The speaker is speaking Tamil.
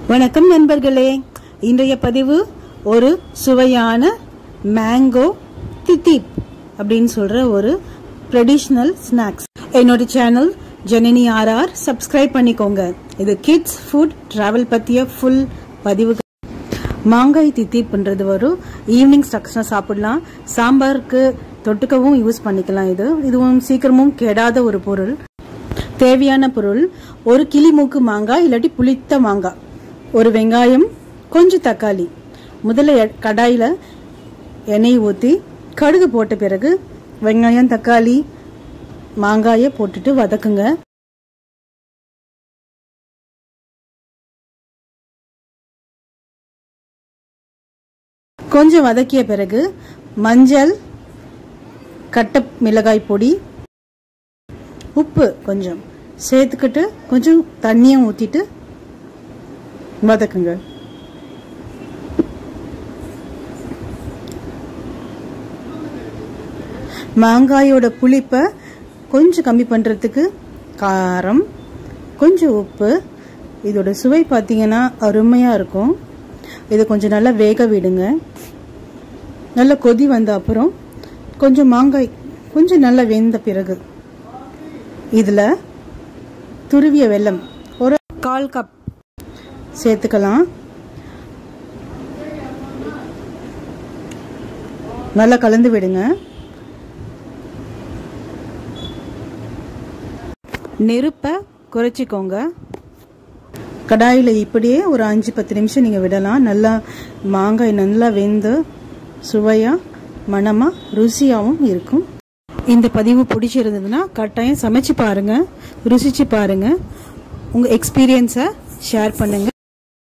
வணக்கம் நண்பர்களே இன்றைய பதிவு ஒரு சுவையான மேங்கோ தித்தீப் அப்படின்னு சொல்ற ஒரு ட்ரெடிஷ்னல் ஸ்நாக்ஸ் என்னோட சேனல் ஜனனி ஆர்ஆர் சப்ஸ்கிரைப் பண்ணிக்கோங்க இது கிட்ஸ் ஃபுட் டிராவல் பத்திய ஃபுல் பதிவு மாங்காய் தித்தீப்ன்றது வரும் ஈவினிங் ஸ்டக்ஸ்னா சாப்பிடலாம் சாம்பாருக்கு தொட்டுக்கவும் யூஸ் பண்ணிக்கலாம் இது இதுவும் சீக்கிரமும் கெடாத ஒரு பொருள் தேவையான பொருள் ஒரு கிளி மூக்கு மாங்காய் இல்லாட்டி புளித்த மாங்காய் ஒரு வெங்காயம் கொஞ்சம் தக்காளி முதல்ல எ- கடாயில எண்ணெய் ஊற்றி கடுகு போட்ட பிறகு வெங்காயம் தக்காளி மாங்காயை போட்டுட்டு வதக்குங்க கொஞ்சம் வதக்கிய பிறகு மஞ்சள் கட்ட மிளகாய் பொடி உப்பு கொஞ்சம் சேர்த்துக்கிட்டு கொஞ்சம் தண்ணியும் ஊற்றிட்டு வதக்குங்க மாங்காயோட புளிப்பை கொஞ்சம் கம்மி பண்ணுறதுக்கு காரம் கொஞ்சம் உப்பு இதோட சுவை பார்த்தீங்கன்னா அருமையாக இருக்கும் இது கொஞ்சம் நல்லா வேக விடுங்க நல்லா கொதி வந்த அப்புறம் கொஞ்சம் மாங்காய் கொஞ்சம் நல்லா வெந்த பிறகு இதில் துருவிய வெல்லம் ஒரு கால் கப் சேர்த்துக்கலாம் நல்லா கலந்து விடுங்க நெருப்பை குறைச்சிக்கோங்க கடாயில் இப்படியே ஒரு அஞ்சு பத்து நிமிஷம் நீங்கள் விடலாம் நல்லா மாங்காய் நல்லா வெந்து சுவையாக மணமாக ருசியாகவும் இருக்கும் இந்த பதிவு பிடிச்சிருந்ததுன்னா கட்டாயம் சமைச்சு பாருங்க ருசிச்சு பாருங்க உங்கள் எக்ஸ்பீரியன்ஸை ஷேர் பண்ணுங்க